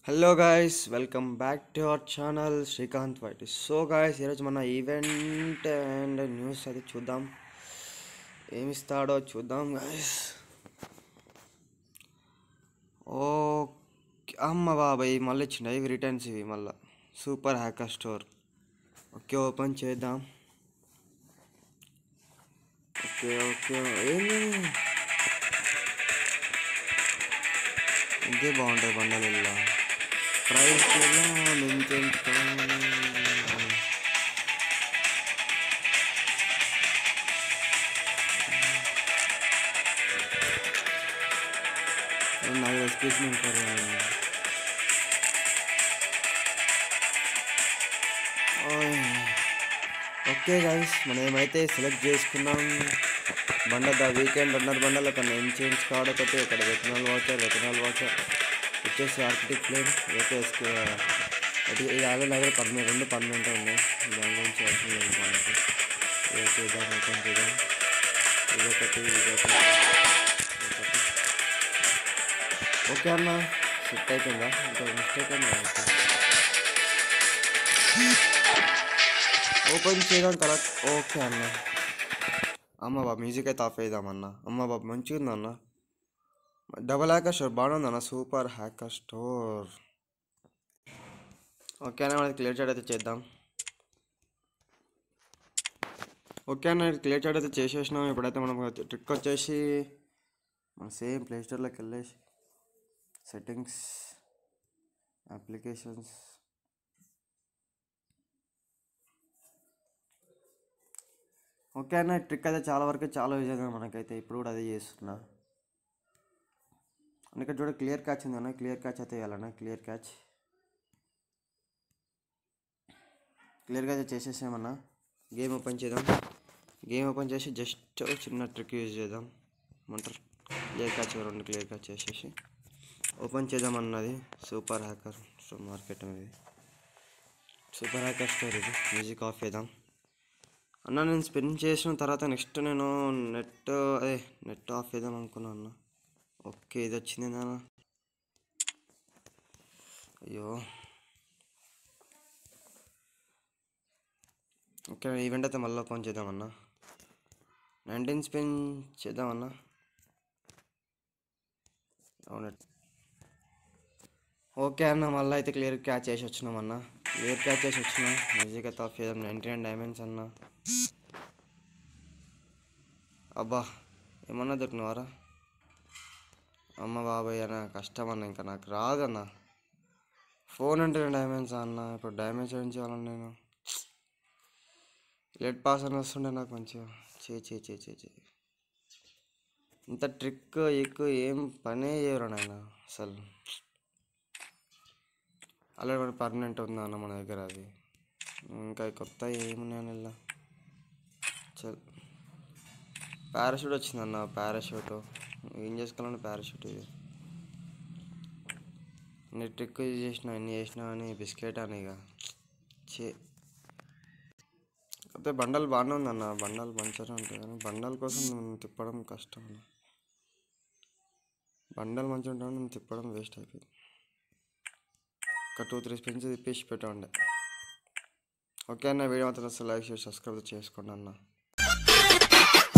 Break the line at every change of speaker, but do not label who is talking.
hello guys welcome back to our channel Srikanth white so guys ఈరోజు మన event and news అది చూద్దాం ఏమి ఇస్తాడో చూద్దాం గాయస్ ఓ అమ్మ బాబాయ్ మళ్ళీ ఇచ్చిండ ఇవి రిటర్న్స్ ఇవి మళ్ళీ super hacker store okay open చేద్దాం ఓకే ఓకే ఏంది ఇదే బాగుంటుంది బండలలో ప్రైస్ కూడా మెంచుకోవాలి నాకు ఎక్స్క్యూజ్ ఉంటారు ఓకే గైస్ మనం ఏమైతే సెలెక్ట్ చేసుకున్నాం బండ ద వీకెండ్ రన్నర్ బండలు ఒక నేమ్ చేంజ్ కార్డ్ ఒకటి ఇక్కడ వెటనల్ వాచర్ వెటనల్ వాచర్ వచ్చేసి ఆర్కిటెక్ట్ ప్లేన్ అయితే ఇది ఆల్రెడీ దగ్గర పర్మనెంట్ రెండు పర్మనెంట్ ఉన్నాయి దాని గురించి అవసరం లేదు మనకి ఇది చేద్దాం ఓపెన్ చేద్దాం ఇదొకటి ఇదొకటి ఇదొకటి ఓకే అన్న సెట్ అయిపోయిందా ఇంకా మిస్టేక్ అన్న ఓపెన్ చేయడం కరెక్ట్ ఓకే అన్న అమ్మ బాబు మ్యూజిక్ అయితే ఆఫ్ చేద్దామన్న అమ్మ బాబు మంచిగా ఉందన్న డబల్ హ్యాకర్ స్టోర్ బాగుందన్న సూపర్ హ్యాకర్ స్టోర్ ఓకే అన్న మనకి క్లియర్ చాట్ అయితే చేద్దాం ఓకే అన్న క్లియర్ చాట్ అయితే చేసేసినాం ఇప్పుడైతే మనం ట్రిక్ వచ్చేసి మన సేమ్ ప్లే స్టోర్లోకి వెళ్ళేసి సెట్టింగ్స్ అప్లికేషన్స్ ఓకే అన్న ట్రిక్ అయితే చాలా వరకు చాలా యూజ్ అయింది మనకైతే ఇప్పుడు కూడా అదే చేస్తున్నా ఇక్కడ చూడ క్లియర్ క్యాచ్ ఉంది అన్న క్లియర్ క్యాచ్ అయితే వేయాలన్న క్లియర్ క్యాచ్ క్లియర్ క్యాచ్ చేసేసామన్నా గేమ్ ఓపెన్ చేద్దాం గేమ్ ఓపెన్ చేసి జస్ట్ చిన్న ట్రిక్ యూజ్ చేద్దాం ఏమంటారు క్లియర్ క్యాచ్ రెండు క్లియర్ క్యాచ్ చేసేసి ఓపెన్ చేద్దాం అన్నది సూపర్ హ్యాకర్ స్టోర్ మార్కెట్ అనేది సూపర్ హ్యాకర్ స్టోర్ ఇది మ్యూజిక్ ఆఫ్ చేద్దాం అన్న నేను స్పెండ్ చేసిన తర్వాత నెక్స్ట్ నేను నెట్ అదే నెట్ ఆఫ్ చేద్దాం అనుకున్నాను అన్న ఓకే ఇది వచ్చింది నాన్న అయ్యో ఓకే ఈవెంట్ అయితే మళ్ళీ ఓపెన్ చేద్దామన్నా నైన్టీన్ స్పెన్ చేద్దామన్నా అవును ఓకే అన్న మళ్ళీ అయితే క్లియర్ క్యాచ్ చేసి వచ్చినాం అన్న క్లియర్ క్యాచ్ చేసి వచ్చినాం మ్యూజిక్ అయితే ఆఫ్ చేద్దాం నైంటీ నైన్ డైమండ్స్ అన్న అబ్బా ఏమన్నా దొరికినవారా అమ్మ బాబాయ్ అన్న కష్టం అన్న ఇంకా నాకు రాదన్న ఫోన్ అంటే డైమండ్స్ అన్న ఇప్పుడు డైమండ్స్ ఏం చేయాలన్న నేను లెట్ పాస్ అని వస్తుండే నాకు మంచిగా చే చే చే చే చే ఇంత ట్రిక్ ఎక్కువ ఏం పనే చేయరు నాయన అసలు ఆల్రెడీ మన పర్మనెంట్ ఉందా అన్న మన దగ్గర అది ఇంకా కొత్త ఏమున్నాయని ఇలా చల్ పారాషూట్ వచ్చిందన్న పారాషూట్ ఏం చేసుకోవాలంటే పారాషూట్ ఇది నీ ట్రిక్ యూజ్ చేసిన ఎన్ని చేసినా అని బిస్కెట్ అని ఇక చే అయితే బండల్ బాగానే ఉందన్న బండల్ మంచిగా ఉంటాయి కానీ బండల్ కోసం నేను తిప్పడం కష్టం అన్న బండల్ మంచిగా ఉంటాను నేను తిప్పడం వేస్ట్ అయిపోయింది ఒక టూ త్రీ స్పిన్స్ తిప్పేసి పెట్టా ఉండే ఓకే అన్న వీడియో మాత్రం అసలు లైక్ చేసి సబ్స్క్రైబ్ చేసుకోండి అన్న